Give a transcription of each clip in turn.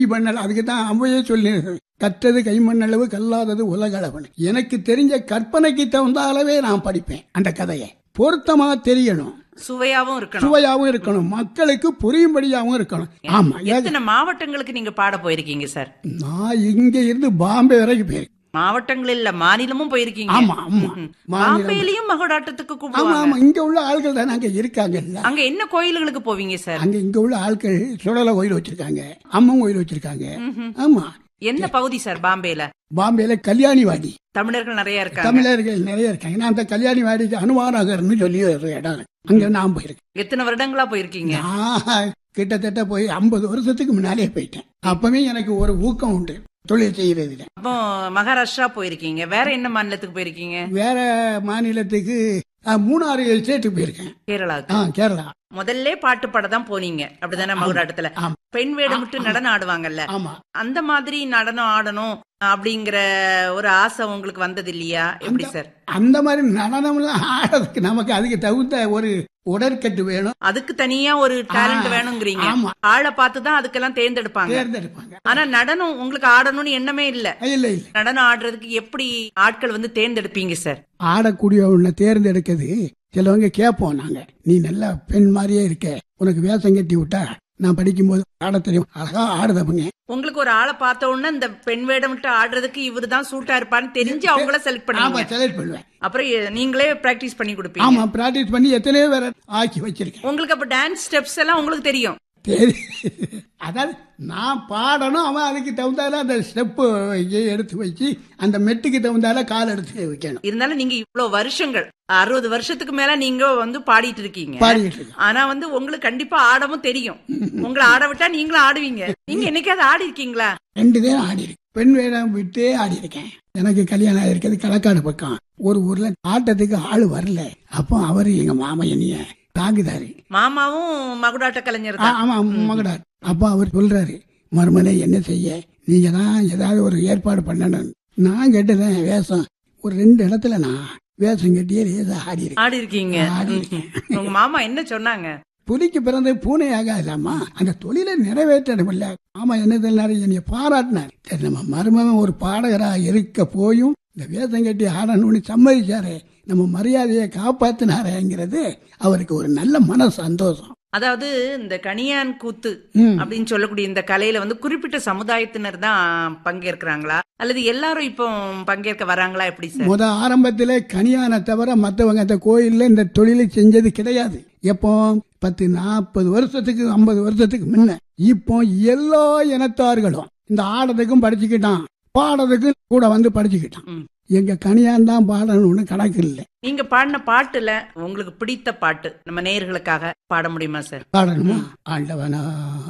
கைமண்ணல் அதுக்கு தான் அவையே சொல்லி கற்றது கைமண்ணளவு கல்லாதது உலகளவன் எனக்கு தெரிஞ்ச கற்பனைக்கு தகுந்த அளவே நான் படிப்பேன் அந்த கதையை பொருத்தமா தெரியணும் சுவையாவும் இருக்கணும் சுவையாவும் இருக்கணும் மக்களுக்கு புரியும்படியாவும் இருக்கணும் ஆமா ஏ- எத்தனை மாவட்டங்களுக்கு நீங்க பாட போயிருக்கீங்க சார் நான் இங்க இருந்து பாம்பே வரைக்கும் போயிருக்கேன் மாவட்டங்கள் இல்ல மாநிலமும் போயிருக்கீங்க ஆமா ஆமா ம். மாநிலம். பாம்பேலயும் மகுடாட்டத்துக்கு ஆமா கூப்பிடுவாங்க ஆமா இங்க உள்ள ஆள்கள் தான் அங்க இருக்காங்கல்ல அங்க என்ன கோயில்களுக்கு போவீங்க சார் அங்க இங்க உள்ள ஆட்கள் சுடல கோயில் வச்சிருக்காங்க அம்மன் கோயில் வச்சிருக்காங்க ஆமா என்ன பகுதி சார் பாம்பேல பாம்பேல கல்யாணிவாடி தமிழர்கள் நிறைய இருக்காங்க தமிழர்கள் நிறைய இருக்காங்க நான் அந்த கல்யாணிவாடிக்கு அனுமார் நகர்னு சொல்லி ஒரு இடம் இருக்கு. அங்க நான் போயிருக்கேன் எத்தனை வருடங்களா போயிருக்கீங்க நான் கிட்டத்தட்ட போய் ஐம்பது வருஷத்துக்கு முன்னாலே போயிட்டேன் அப்பவே எனக்கு ஒரு ஊக்கம் உண்டு தொழில் செய்யறதுல அப்போ மகாராஷ்டிரா போயிருக்கீங்க வேற என்ன மாநிலத்துக்கு போயிருக்கீங்க வேற மாநிலத்துக்கு அஹ், மூணாறு ஸ்டேட்டுக்கு போயிருக்கேன் கேரளாவுக்கு ஆ கேரளா முதல்ல பாட்டு பாட தான் போனீங்க அப்படிதானே மகுடாட்டத்துல ஆமா. பெண் வேடமிட்டு நடனம் ஆடுவாங்கல்ல ஆமா அந்த மாதிரி நடனம் ஆடணும் அப்படிங்கிற ஒரு ஆசை உங்களுக்கு வந்தது இல்லையா எப்படி சார் அந்த மாதிரி நடனம்லாம் ஆடுறதுக்கு நமக்கு அதுக்கு தகுந்த ஒரு உடற்கட்டு வேணும் அதுக்கு தனியா ஒரு டேலண்ட் ஆ, வேணுங்கிறீங்க ஆமா. ஆளை பார்த்து தான் அதுக்கெல்லாம் தேர்ந்தெடுப்பாங்க தேர்ந்தெடுப்பாங்க ஆனா நடனம் உங்களுக்கு ஆடணும்னு எண்ணமே இல்ல இல்ல இல்ல நடனம் ஆடுறதுக்கு எப்படி ஆட்கள் வந்து தேர்ந்தெடுப்பீங்க சார் ஆடக்கூடியவனை தேர்ந்தெடுக்கிறது சிலவங்க கேட்போம் நாங்க நீ நல்ல பெண் மாதிரியே இருக்க உனக்கு வேஷம் கட்டி விட்டா நான் படிக்கும்போது ஆட தெரியும் அழகா ஆடுதவங்க உங்களுக்கு ஒரு ஆளை பார்த்த உடனே இந்த பெண் வேடமிட்டு ஆடுறதுக்கு இவரு தான் சூட்டா இருப்பான்னு தெரிஞ்சு அவங்கள செலக்ட் ஆமா பண்ணுவீங்க செலக்ட் பண்ணுவேன் அப்புறம் எ- நீங்களே பிராக்டிஸ் பண்ணி கொடுப்பீங்க ஆமா பிராக்டிஸ் பண்ணி எத்தனையோ பேரை ஆக்கி வச்சிருக்கேன் உங்களுக்கு அப்ப டான்ஸ் ஸ்டெப்ஸ் எல்லாம் உங்களுக்கு தெரியும் சரி அதாவது நான் பாடணும் அவன் அதுக்கு தகுந்தால அந்த ஸ்டெப்பு எடுத்து வச்சு அந்த மெட்டுக்கு தகுந்தால கால் எடுத்து வைக்கணும் இருந்தாலும் நீங்க இவ்வளவு வருஷங்கள் அறுபது வருஷத்துக்கு மேல நீங்க வந்து பாடிட்டு இருக்கீங்க பாடிக்கிட்டு இருக்கேன் ஆனா வந்து உங்களுக்கு கண்டிப்பா ஆடவும் தெரியும் உங்களை ஆட விட்டா நீங்களும் ஆடுவீங்க நீங்க என்னைக்காவது ஆடி இருக்கீங்களா ரெண்டு பேரும் ஆடி இருக்கேன் பெண் வேடம் விட்டே ஆடி இருக்கேன் எனக்கு கல்யாணம் ஆயிருக்கிறது களக்காடு பக்கம் ஒரு ஊர்ல ஆட்டத்துக்கு ஆள் வரல அப்போ அவரு எங்க மாமா என்னைய தாங்குதாரு மாமாவும் மகுடாட்ட கலைஞர் ஆ, தான் ஆமா மகடார் அப்போ அவர் சொல்றாரு மறுமனை என்ன செய்ய நீங்க தான் ஏதாவது ஒரு ஏற்பாடு பண்ணணும் நான் கேட்டதேன் வேஷம் ஒரு ரெண்டு இடத்துல நான் வேஷம் கட்டியே லேசா ஆடி இருக்கேன் ஆடி இருக்கீங்க ஆடி இருக்கேன். உங்க மாமா என்ன சொன்னாங்க புலிக்கு பிறந்து பூனை ஆகாதாமா அந்த தொழிலை நிறைவேற்றணும் இல்ல ஆமா என்ன என்னைய பாராட்டினார் சரி நம்ம மருமகன் ஒரு பாடகரா இருக்க போயும் இந்த வேஷம் கட்டி ஆடணும்னு சம்மதிச்சாரு நம்ம மரியாதையை காப்பாத்தினாருங்கிறது அவருக்கு ஒரு நல்ல மன சந்தோஷம் அதாவது இந்த கணியான் கூத்து ம். அப்படின்னு சொல்லக்கூடிய இந்த கலையில வந்து குறிப்பிட்ட சமுதாயத்தினர் தான் பங்கேற்கிறாங்களா அல்லது எல்லாரும் இப்போ பங்கேற்க வராங்களா எப்படி சார் முத ஆரம்பத்துல கனியான தவிர மத்தவங்க அந்த கோயில்ல இந்த தொழிலை செஞ்சது கிடையாது எப்போ பத்து நாற்பது வருஷத்துக்கு ஐம்பது வருஷத்துக்கு முன்ன இப்போ எல்லா இனத்தார்களும் இந்த ஆடத்துக்கும் படிச்சுக்கிட்டான் பாடத்துக்கும் கூட வந்து படிச்சுக்கிட்டான் ம். எங்க கனியான் தான் பாடணும்னு கணக்கு இல்லை நீங்க பாடின பாட்டுல உங்களுக்கு பிடித்த பாட்டு நம்ம நேயர்களுக்காக பாட முடியுமா சார் பாடணுமா ஆண்டவனா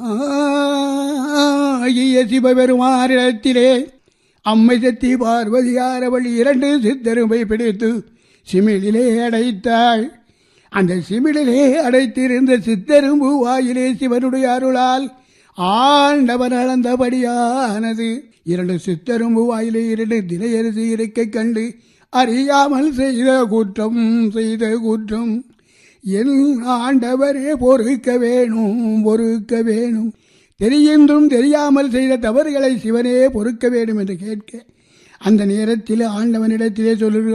ஐய சிவபெருமானிடத்திலே அம்மை சக்தி பார்வதி ஆரவழி இரண்டு சித்தருமை பிடித்து சிமிழிலே அடைத்தாள் அந்த சிமிழிலே அடைத்திருந்த சித்தரும்பு வாயிலே சிவனுடைய அருளால் ஆண்டவன் அளந்தபடியானது இரண்டு சித்தரும்பு வாயிலே இரண்டு தினையரிசி இருக்க கண்டு அறியாமல் செய்த குற்றம் செய்த குற்றம் என் ஆண்டவரே பொறுக்க வேணும் பொறுக்க வேணும் தெரிந்தும் தெரியாமல் செய்த தவறுகளை சிவனே பொறுக்க வேண்டும் என்று கேட்க அந்த நேரத்தில் ஆண்டவனிடத்திலே சொல்லுகிற